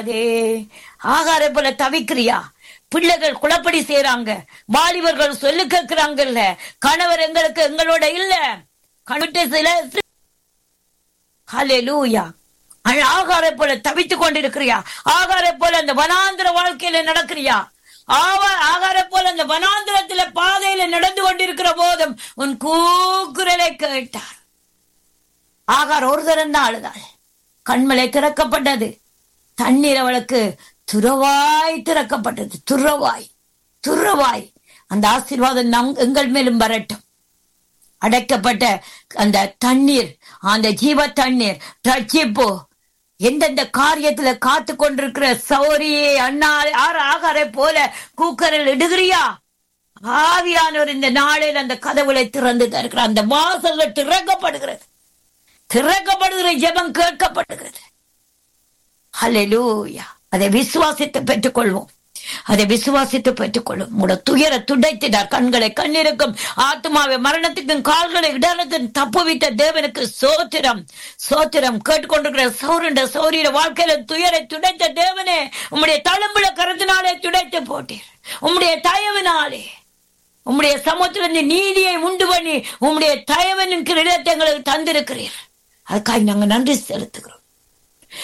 அதே ஆகார போல தவிக்கிறியா பிள்ளைகள் குளப்படி செய்யறாங்க வாலிபர்கள் சொல்லு கேட்கிறாங்கல்ல கணவர் எங்களுக்கு எங்களோட இல்ல கணுட்டு சில ஹalleluya ஆகார போல தவித்துக் கொண்டிருக்கிறியா ஆகார போல அந்த வனாந்திர வாழ்க்கையில நடக்கிறியா ஆவா ஆகார போல அந்த வனாந்திரத்தில பாதையில நடந்து கொண்டிருக்கிற போதும் உன் கூக்குரலை கேட்டார் ஆகார் ஒரு தரம் தான் அழுதாள் கண்மலை திறக்கப்பட்டது தண்ணீர் அவளுக்கு துறவாய் திறக்கப்பட்டது துறவாய் துறவாய் அந்த ஆசீர்வாதம் நம் எங்கள் மேலும் வரட்டும் அடைக்கப்பட்ட அந்த தண்ணீர் அந்த ஜீவ தண்ணீர் ரட்சிப்பு எந்தெந்த காரியத்துல காத்து கொண்டிருக்கிற சௌரியே அண்ணா ஆறு ஆகாரை போல கூக்கரில் இடுகிறியா ஆவியானவர் இந்த நாளில் அந்த கதவுகளை திறந்து தருகிற அந்த வாசல்கள் திறக்கப்படுகிறது திறக்கப்படுகிற ஜெபம் கேட்கப்படுகிறது ஹalleluya அதை விசுவாசித்து பெற்றுக்கொள்வோம் அதை விசுவாசித்து பெற்றுக்கொள்ளும் உங்களோட துயர துடைத்தினார் கண்களை கண்ணிருக்கும் ஆத்மாவை மரணத்துக்கும் கால்களை இடலுக்கும் தப்புவித்த தேவனுக்கு சோத்திரம் சோத்திரம் கேட்டுக்கொண்டிருக்கிற சௌரண்ட சௌரிய வாழ்க்கையில துயரை துடைத்த தேவனே உம்முடைய தழும்புல கருத்தினாலே துடைத்து போட்டீர் உம்முடைய தயவினாலே உம்முடைய சமூகத்திலிருந்து நீதியை உண்டு பண்ணி உம்முடைய தயவனுக்கு இடத்தை எங்களுக்கு தந்திருக்கிறீர் அதுக்காக நாங்க நன்றி செலுத்துகிறோம்